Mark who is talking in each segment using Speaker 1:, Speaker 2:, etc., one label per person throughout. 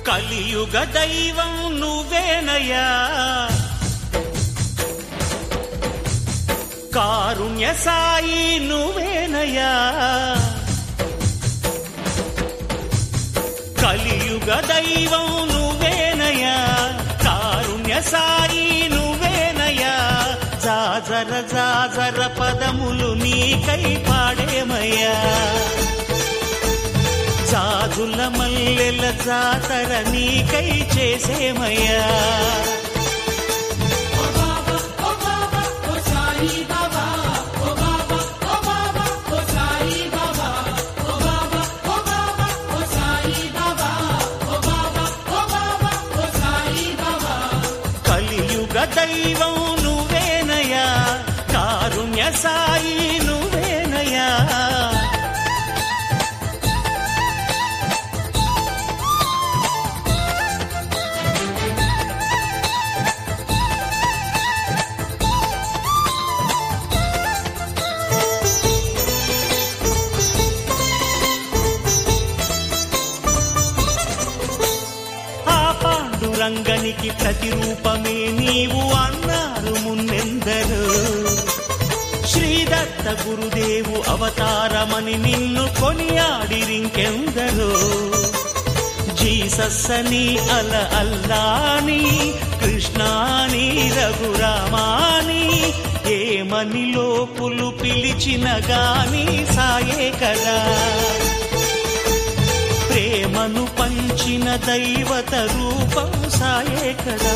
Speaker 1: కలియుగ దైవం నువ్వేనయ్యా కారుణ్య సాయి నువ్వేనయ్యా కలియుగ దైవం నువ్వేనయ్యా కారుణ్య సాయి నువ్వేనయ్యా జాజర జాజర పదములు నీకై పాడేమయ్యా జాజుల మల్లెల జాతర నీకై చేసేమయ్యా కలియుగ దైవం నువ్వేనయ్యా కారుణ్య సాయి నువ్వేనయ్యా ఆ పాండురంగనికి ప్రతిరూపమే నీవు అన్నారు మున్నెందరు శ్రీదత్త గురుదేవు అవతారమని నిన్ను కొనియాడిరింకెందరు జీసస్సని అల అల్లాని కృష్ణాని రఘురామాని ఏమని లోపులు పిలిచిన గాని సాయే కదా ప్రేమను పంచిన దైవత రూపం సాయే కదా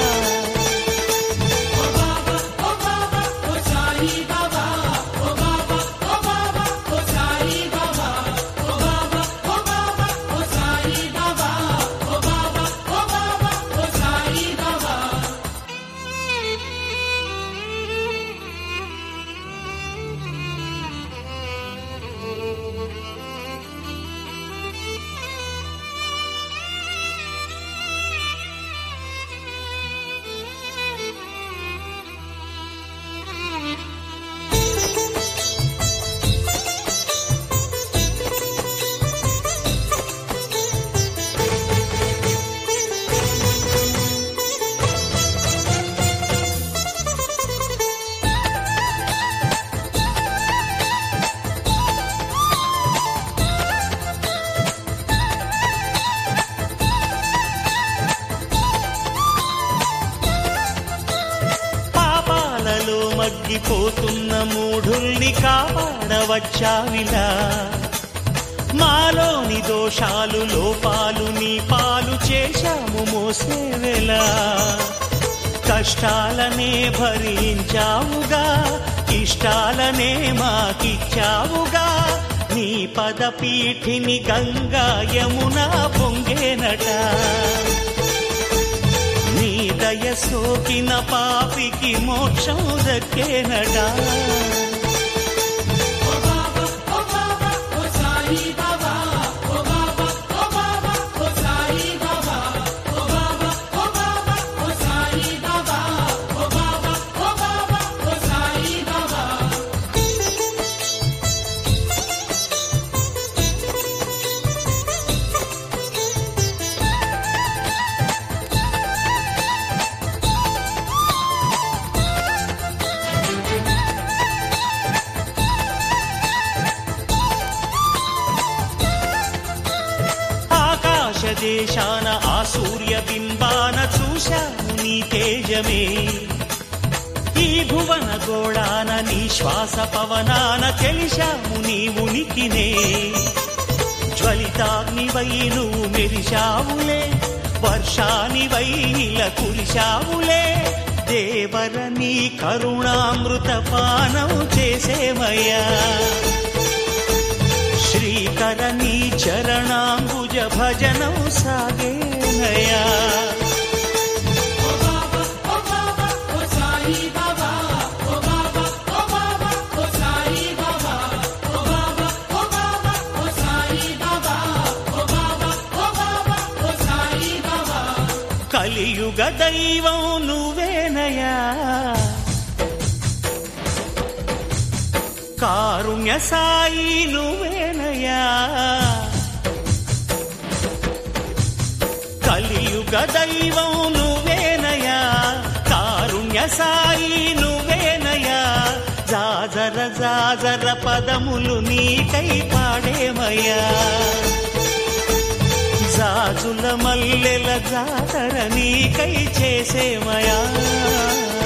Speaker 1: పాపాలలో మగ్గిపోతున్న మూఢుల్ని కాపాడవచ్చావిలా మాలోని దోషాలు లోపాలు నీ పాలు చేశాము మోసేవెలా కష్టాలనే భరించావుగా ఇష్టాలనే మాకిచ్చావుగా నీ పదపీఠిని గంగా యమున పొంగేనట నీ దయ సోకిన పాపికి మోక్షం దక్కేనట ఆకాశ దేశాన ఆ సూర్య బింబాన చూశాము నీ తేజమే ఈ భువన గోళాన నీ శ్వాస పవనాన తెలిశాము నీ ఉనికినే జ్వలితాగ్నివై నువ్వు మెరిశావులే వర్షానివై ఇలా కురిశావులే దేవర నీ కరుణామృత పానం చేసేమయ్యా శ్రీకర నీ చరణాంబుజ భజనం సాగేనయా కలియుగ దైవం నువ్వేనయా కారుణ్య సాయి నువ్వేనయా యుగ దైవం నువ్వేనయా కారుణ్య సాయి నువ్వేనయా జాజర జాజర పదములు నీకై పాడేమయ్యా జాజుల మల్లెల జాతర నీకై చేసేమయా